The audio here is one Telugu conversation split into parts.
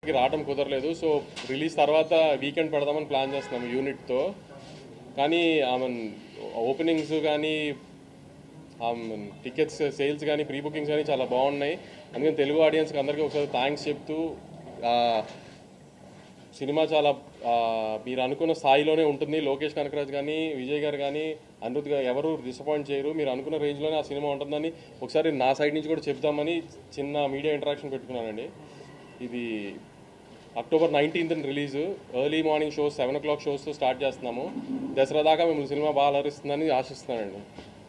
రావడం కుదరలేదు సో రిలీజ్ తర్వాత వీకెండ్ పెడదామని ప్లాన్ చేస్తున్నాం యూనిట్తో కానీ ఆమె ఓపెనింగ్స్ కానీ టికెట్స్ సేల్స్ కానీ ప్రీ బుకింగ్స్ కానీ చాలా బాగున్నాయి అందుకని తెలుగు ఆడియన్స్కి అందరికీ ఒకసారి థ్యాంక్స్ చెప్తూ ఆ, సినిమా చాలా ఆ, మీరు అనుకున్న స్థాయిలోనే ఉంటుంది లోకేష్ కనకరాజ్ కానీ విజయ్ గారు కానీ అనిరుద్ గారు ఎవరు డిసప్పాయింట్ చేయరు మీరు అనుకున్న రేంజ్లోనే ఆ సినిమా ఉంటుందని ఒకసారి నా సైడ్ నుంచి కూడా చెప్దామని చిన్న మీడియా ఇంటరాక్షన్ పెట్టుకున్నానండి ఇది October nineteenth release early morning shows seven o'clock షోస్తో స్టార్ట్ చేస్తున్నాము దసరా దాకా మిమ్మల్ని సినిమా బాగా అలరిస్తుందని ఆశిస్తున్నానండి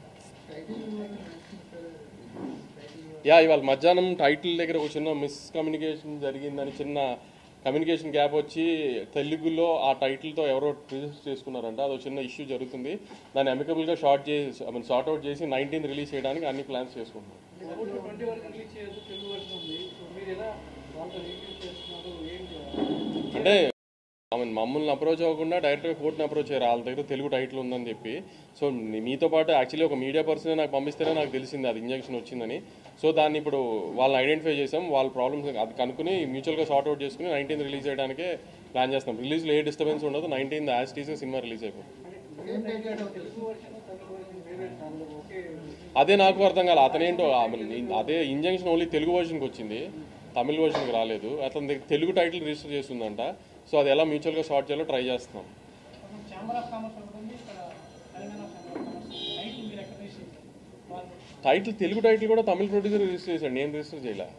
యా ఇవాళ మధ్యాహ్నం టైటిల్ దగ్గర ఒక చిన్న మిస్కమ్యూనికేషన్ జరిగిందని చిన్న కమ్యూనికేషన్ గ్యాప్ వచ్చి తెలుగులో ఆ టైటిల్తో ఎవరో రిజిస్టర్ చేసుకున్నారంట అదో చిన్న ఇష్యూ జరుగుతుంది దాన్ని అమికబుల్గా షార్ట్ చేసి ఐ మీన్ సార్ట్ అవుట్ చేసి నైన్టీన్త్ రిలీజ్ చేయడానికి అన్ని ప్లాన్స్ చేసుకుంటున్నాం ట్వంటీ వరకు రిలీజ్ చేయొచ్చు తెలుగు వర్షన్ ఉంది సో మీరు ఎలా వాళ్ళతో రిలీజ్ చేస్తున్నారు ఏం చేయాలి అంటే ఆమె మమ్మల్ని అప్రోచ్ అవ్వకుండా డైరెక్ట్గా కోర్టుని అప్రోచ్ అయ్యారు వాళ్ళ దగ్గర తెలుగు టైటిల్ ఉందని చెప్పి సో మీ- మీతో పాటు యాక్చువల్లీ ఒక మీడియా పర్సన్ నాకు పంపిస్తేనే నాకు తెలిసింది అది ఇంజెక్షన్ వచ్చిందని సో దాన్ని ఇప్పుడు వాళ్ళని ఐడెంటిఫై చేసాం వాళ్ళ ప్రాబ్లమ్స్ అది కనుక్కుని మ్యూచువల్గా సార్ట్ అవుట్ చేసుకుని నైన్టీన్త్ రిలీజ్ చేయడానికే ప్లాన్ చేస్తాం రిలీజ్లో ఏ డిస్టర్బెన్స్ ఉండదు nineteenth as it is cinema release అయిపోతుంది తెలుగు వర్షన్ తమిళ వర్షన్ వేరే అందులో ఓకే అదే నాకు అర్థం కాలే అతనేంటో ఆమె నీ- అదే ఇంజంక్షన్ ఓన్లీ తెలుగు వర్షన్కి వచ్చింది తమిళ వర్షన్కి రాలేదు అతని దగ్గర తెలుగు టైటిల్ రిజిస్టర్ చేస్తుందంట సో అది ఎలా మ్యూచువల్గా సార్ట్ చేయాలో ట్రై చేస్తున్నాం ఛాంబర్ ఆఫ్ కామర్స్ ఉంటుంది ఇక్కడ Telangana chamber of commerce night మీరు ఎక్కడ రిలీజ్ వాళ్ళు టైటిల్ తెలుగు టైటిల్ కూడా తమిళ ప్రొడ్యూసర్ రిజిస్టర్ చేశాడు నేను రిజిస్టర్ చేయలే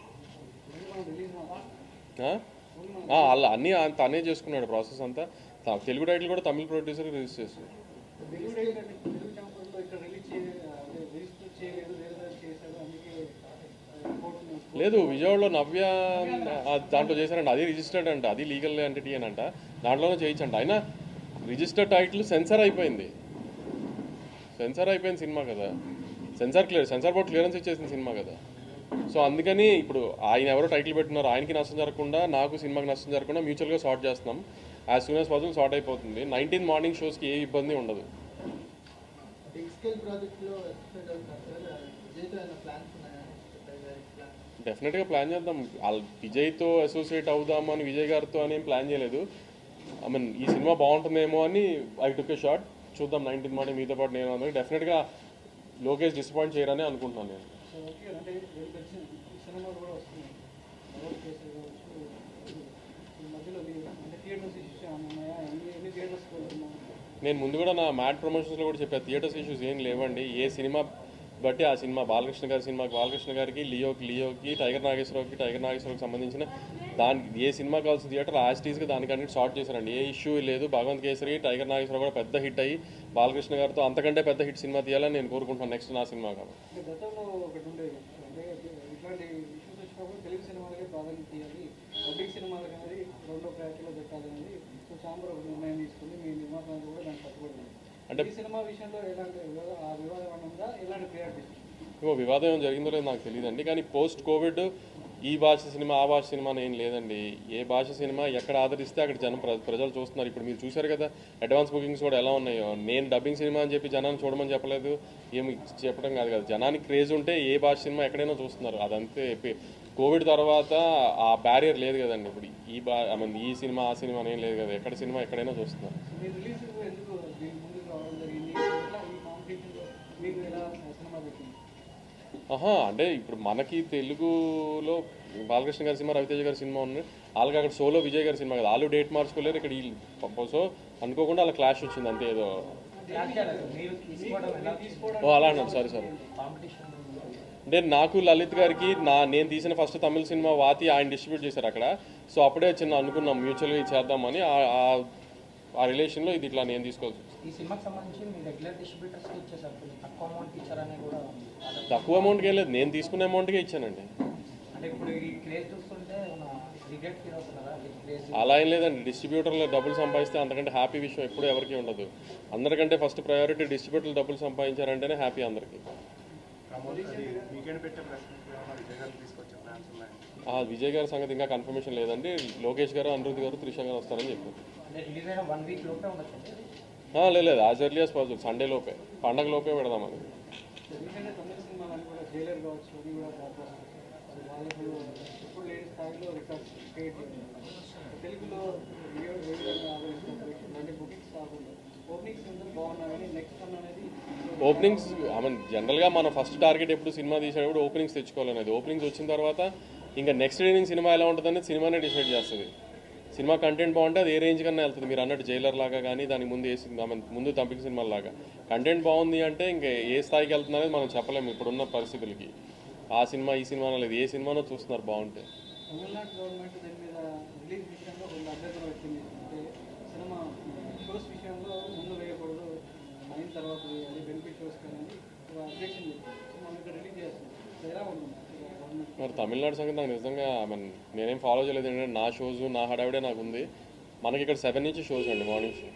రిలీజ్ ఆ? ఆ, అలా అన్నీ ఆయన తనే చేసుకున్నాడు ప్రాసెస్ అంతా త- తెలుగు టైటిల్ కూడా తమిళ ప్రొడ్యూసర్ రిజిస్టర్ చేశాడు తెలుగు తెలుగు ఛాంబర్లో ఇక్కడ రిలీజ్ చేయ అదే రిజిస్టర్ చేయలేదు వేరే చేశాడు అందుకే కోర్టు లేదు విజయవాడలో నవ్య ఆ, దాంట్లో చేశారంట అది రిజిస్టర్డ్ అంట అది లీగల్ ఎంటిటీ అని అంట దాంట్లోనే చేయించంట అయినా రిజిస్టర్డ్ టైటిల్ సెన్సార్ అయిపోయింది సెన్సార్ అయిపోయింది సినిమా కదా censor clear censor board clearance ఇచ్చేసింది సినిమా కదా సో అందుకని ఇప్పుడు ఆయన ఎవరో టైటిల్ పెట్టినారు ఆయనకి నష్టం జరగకుండా నాకు సినిమాకి నష్టం జరగకుండా మ్యూచువల్గా సార్ట్ చేస్తున్నాం as soon as possible sort అయిపోతుంది నైన్టీన్ మార్నింగ్ షోస్కి ఏ ఇబ్బంది ఉండదు బిగ్ స్కేల్ ప్రాజెక్ట్లో ఎక్స్పెక్ట్ అవుతున్నారు సార్ విజయ్తో ఏమైనా ప్లాన్స్ ఉన్నాయా ప్లాన్ డెఫినెట్గా ప్లాన్ చేద్దాం వాళ్ళ విజయ్తో అసోసియేట్ అవుదామని విజయ్ గారితో అని ఏం ప్లాన్ చేయలేదు ఐ మీన్ ఈ సినిమా బాగుంటుందేమో అని ఐ టుక్ ఏ షార్ట్ చూద్దాం నైన్టీన్ మార్నింగ్ మీతో పాటు నేను అన్నది డెఫినెట్గా లోకేష్ డిసప్పాయింట్ చేయరని అనుకుంటున్నాను నేను సో ఓకే అంటే వీళ్ళకి వచ్చిన సినిమాలు కూడా వస్తున్నాయి ఎవరు కేసులు కావచ్చు ఈ మధ్యలో మీరు అంటే థియేటర్స్ ఇష్యూస్ ఏమైనా ఉన్నాయా ఎన్ని ఎన్ని థియేటర్స్కి వెళ్తున్నాం నేను ముందు కూడా నా మ్యాట్ ప్రమోషన్స్లో కూడా చెప్పాను థియేటర్స్ ఇష్యూస్ ఏం లేవండి ఏ సినిమా బట్టి ఆ సినిమా బాలకృష్ణ గారి సినిమాకి బాలకృష్ణ గారికి లియోకి లియోకి టైగర్ నాగేశ్వరరావుకి టైగర్ నాగేశ్వరరావుకి సంబంధించిన దానికి ఏ సినిమా కావాల్సిన థియేటర్ యాస్టీస్గా దానికన్నిటి షార్ట్ చేశారండి ఏ ఇష్యూ లేదు భగవంత్ కేసరి టైగర్ నాగేశ్వరరావు కూడా పెద్ద హిట్ అయ్యి బాలకృష్ణ గారితో అంతకంటే పెద్ద హిట్ సినిమా తీయాలని నేను కోరుకుంటున్నాను నెక్స్ట్ నా సినిమా కాబట్టి అంటే గతంలో ఒకటి ఉండేది అంటే ఇట్లాంటి ఇష్యూస్ వచ్చినప్పుడు తెలుగు సినిమాలకే ప్రాధాన్యత ఇవ్వాలి పబ్లిక్ సినిమాలకు అనేది రెండో ప్రయారిటీలో పెట్టాలనేది సో చాంబర్ ఒక నిర్ణయం తీసుకుంది మీ నిర్మాతలు కూడా దానికి కట్టుబడి అంటే- ఈ సినిమా విషయంలో ఎలాంటి వివాద- ఆ వివాదం ఏమైనా ఉందా ఎలాంటి ప్రయారిటీ ఇంకో వివాదం ఏం జరిగిందో లేదో నాకు తెలియదండి కానీ పోస్ట్ కోవిడ్ ఈ భాష సినిమా ఆ భాష సినిమా అని ఏం లేదండి ఏ భాష సినిమా ఎక్కడ ఆదరిస్తే అక్కడ జనం ప్ర- ప్రజలు చూస్తున్నారు ఇప్పుడు మీరు చూశారు కదా అడ్వాన్స్ బుకింగ్స్ కూడా ఎలా ఉన్నాయో నేను డబ్బింగ్ సినిమా అని చెప్పి జనాన్ని చూడమని చెప్పలేదు ఏమి చెప్పడం కాదు కదా జనానికి క్రేజ్ ఉంటే ఏ భాష సినిమా ఎక్కడైనా చూస్తున్నారు అదంతే పే- కోవిడ్ తర్వాత ఆ బ్యారియర్ లేదు కదండి ఇప్పుడు ఈ బా ఐ మీన్ ఈ సినిమా ఆ సినిమా అని ఏం లేదు కదా ఎక్కడ సినిమా ఎక్కడైనా చూస్తున్నారు మీ రిలీజ్ ఎందుకు దీని ముందుకు రావడం జరిగింది ఎట్లా ఈ కాంపిటీషన్లో మీకు ఎలా సినిమా పెట్టింది ఆహా అంటే ఇప్పుడు మనకి తెలుగులో బాలకృష్ణ గారి సినిమా రవితేజ గారి సినిమా ఉంది వాళ్ళకి అక్కడ సోలో విజయ్ గారి సినిమా కదా వాళ్ళు డేట్ మార్చుకోలేరు ఇక్కడ వీళ్ళు సో అనుకోకుండా అలా క్లాష్ వచ్చింది అంతే ఏదో మీరు తీసుకోవడం ఎలా ఓ అలా అన్నారు సారీ సారీ కాంపిటీషన్ అంటే నాకు లలిత్ గారికి నా నేను తీసిన ఫస్ట్ తమిళ సినిమా వాతి ఆయన డిస్ట్రిబ్యూట్ చేశారు అక్కడ సో అప్పుడే చిన్న అనుకున్నాం మ్యూచువల్గా ఇది చేద్దామని ఆ- ఆ- ఆ రిలేషన్లో ఇది ఇట్లా నేను తీసుకోవాల్సి వచ్చింది. ఈ సినిమాకి సంబంధించి మీ రెగ్యులర్ డిస్ట్రిబ్యూటర్స్కి ఇచ్చేసారు కొంచెం తక్కువ అమౌంట్ ఇచ్చారని కూడా అదే. తక్కువ అమౌంట్కి ఏం లేదు నేను తీసుకున్న అమౌంట్కే ఇచ్చానండి అంటే ఇప్పుడు ఈ క్రేజ్ చూస్తుంటే రిగ్రెట్ ఫీల్ అవుతున్నారా ఈ క్రేజ్ అలా ఏం లేదండి డిస్ట్రిబ్యూటర్లు డబ్బులు సంపాదిస్తే అంతకంటే హ్యాపీ విషయం ఎప్పుడూ ఎవరికీ ఉండదు అందరికంటే ఫస్ట్ ప్రయారిటీ డిస్ట్రిబ్యూటర్లు డబ్బులు సంపాదించారంటేనే హ్యాపీ అందరికీ ఆ, విజయ్ గారి సంగతి ఇంకా కన్ఫర్మేషన్ లేదండి లోకేష్ గారు అనిరుద్ధ్ గారు త్రిష గారు వస్తారని చెప్పారు అంటే రిలీజ్ అయిన వన్ వీక్ లోపే ఉండొచ్చు ఆ, లేదు లేదు as early as possible Sunday లోపే పండగ లోపే పెడదామని ఎందుకంటే తమిళ సినిమాలు కూడా జైలర్ కావచ్చు అది కూడా బ్లాక్ బస్టర్ సో వాళ్ళకు ఇప్పుడు లేని స్థాయిలో రికార్డ్స్ క్రియేట్ చేయాలి అనుకున్నా కానీ నెక్స్ట్ వన్ అనేది ఓపెనింగ్స్ ఐ మీన్ జనరల్గా మన ఫస్ట్ టార్గెట్ ఎప్పుడు సినిమా తీసేటప్పుడు ఓపెనింగ్స్ తెచ్చుకోవాలనేది ఓపెనింగ్స్ వచ్చిన తర్వాత ఇంకా నెక్స్ట్ డే నుంచి సినిమా ఎలా ఉంటుందనేది సినిమానే డిసైడ్ చేస్తుంది సినిమా కంటెంట్ బాగుంటే అది ఏ రేంజ్ కన్నా వెళ్తుంది మీరు అన్నట్టు జైలర్ లాగా కానీ దాని ముందు ఏ సినిమా I mean, ముందు తంపిక సినిమా లాగా కంటెంట్ బాగుంది అంటే ఇంకా ఏ స్థాయికి వెళ్తుంది అనేది మనం చెప్పలేము ఇప్పుడున్న పరిస్థితులకి ఆ సినిమా ఈ సినిమా లేదు ఏ సినిమానో చూస్తున్నారు బాగుంటే తమిళనాడు గవర్నమెంట్ దీని మీద రిలీజ్ విషయంలో కొన్ని అభ్యర్థులు వచ్చింది అంటే సినిమా షోస్ విషయంలో ముందు వేయకూడదు అయిన తర్వాత వేయాలి బెనిఫిట్ షోస్ కానీ ఒక అబ్జెక్షన్ చెప్పారు సో మనం ఇక్కడ రిలీజ్ చేస్తాం సో ఎలా ఉంటుంది గవర్నమెంట్ మరి తమిళనాడు సంగతి నాకు నిజంగా ఐ మీన్ నేనేం ఫాలో చేయలేదు ఏంటంటే నా షోస్ నా హడావిడే నాకు ఉంది మనకి ఇక్కడ సెవెన్ నుంచి షోస్ అండి మార్నింగ్ షో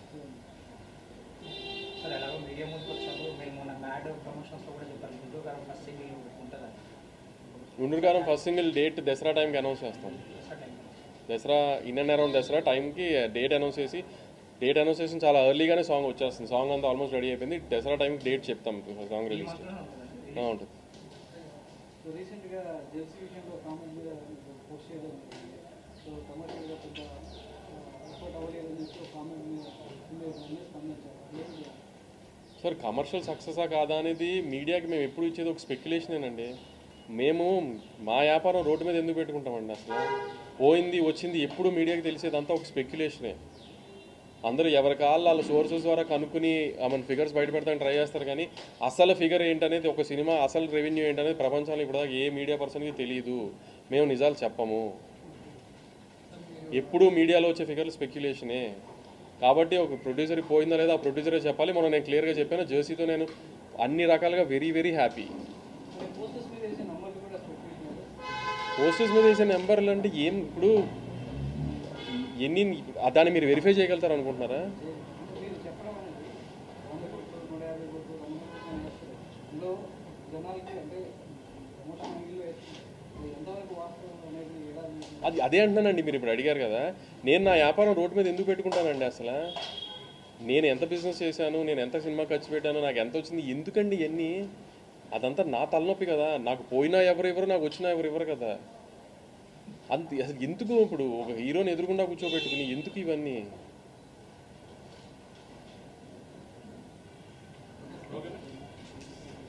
సార్ ఎలాగో మీడియా ముందుకు వచ్చాము మేము మన మ్యాడ్ ప్రమోషన్స్లో కూడా చెప్పారు గుంటూరు గారు ఫస్ట్ సింగిల్ ఉంటుందని Guntur Kaaram first single date Dasara టైంకి అనౌన్స్ చేస్తాం Dasara time Dasara in and around Dasara టైంకి డేట్ అనౌన్స్ చేసి డేట్ అనౌన్స్ చేసి చాలా ఎర్లీగానే సాంగ్ వచ్చేస్తుంది సాంగ్ అంతా ఆల్మోస్ట్ రెడీ అయిపోయింది దసరా టైంకి డేట్ చెప్తాం సాంగ్ ఈ రిలీజ్ మంత్లోనే ఉంటుందండి ఉంటుంది సో రీసెంట్గా జెర్సీ విషయంలో కామెంట్ మీద పోస్ట్ చేయడం జరిగింది. సో కమర్షియల్గా కొంత ఎఫర్ట్ అవ్వలేదని చెప్పి కామెంట్ మీద మీరు దాన్ని స్పందించారు ఏంటి సార్ కమర్షియల్ సక్సెసా కాదా అనేది మీడియాకి మేము ఎప్పుడు ఇచ్చేది ఒక స్పెక్యులేషనేనండి మేము మా వ్యాపారం రోడ్డు మీద ఎందుకు పెట్టుకుంటామండి అసలు పోయింది వచ్చింది ఎప్పుడు మీడియాకి తెలిసేదంతా ఒక స్పెక్యులేషనే అందరూ ఎవరి కాళ్ళు వాళ్ళ సోర్సెస్ ద్వారా కనుక్కుని మన ఫిగర్స్ బయట పెడతానికి ట్రై చేస్తారు కానీ అసలు ఫిగర్ ఏంటనేది ఒక సినిమా అసలు రెవెన్యూ ఏంటనేది ప్రపంచంలో ఇప్పుడు దాకా ఏ మీడియా పర్సన్కి తెలియదు మేము నిజాలు చెప్పము ఎప్పుడు మీడియాలో వచ్చే ఫిగర్లు స్పెక్యులేషనే కాబట్టి ఒక ప్రొడ్యూసర్కి పోయిందా లేదా ఆ ప్రొడ్యూసరే చెప్పాలి మనం నేను క్లియర్గా చెప్పాను జెర్సీతో నేను అన్ని రకాలుగా వెరీ వెరీ హ్యాపీ మీరు పోస్టర్స్ మీద వేసే నంబర్లు కూడా స్పెక్యులేషన్ పోస్టర్స్ మీద వేసే నెంబర్లు అంటే ఏం ఇప్పుడు ఎన్ని దాన్ని మీరు వెరిఫై చేయగలుగుతారు అనుకుంటున్నారా మీరు చెప్పడం అనేది వంద కోట్లు నూట యాభై కోట్లు రెండు వందల కోట్లు ఇందులో జనాలకి అంటే ప్రమోషన్ యాంగిల్లో వేస్తుంది ఎంతవరకు వాస్తవం అనేది ఎలా మీకు అది అదే అంటున్నానండి మీరు ఇప్పుడు అడిగారు కదా నేను నా వ్యాపారం రోడ్డు మీద ఎందుకు పెట్టుకుంటానండి అసలు నేను ఎంత బిజినెస్ చేశాను నేను ఎంత సినిమా ఖర్చు పెట్టాను నాకు ఎంత వచ్చింది ఎందుకండి ఇవన్నీ అదంతా నా తలనొప్పి కదా నాకు పోయినా ఎవరు ఎవరు నాకు వచ్చినా ఎవరు ఎవరు కదా అంత అసలు ఎందుకు ఇప్పుడు ఒక హీరోని ఎదురుకుండా కూర్చోబెట్టుకుని ఎందుకు ఇవన్నీ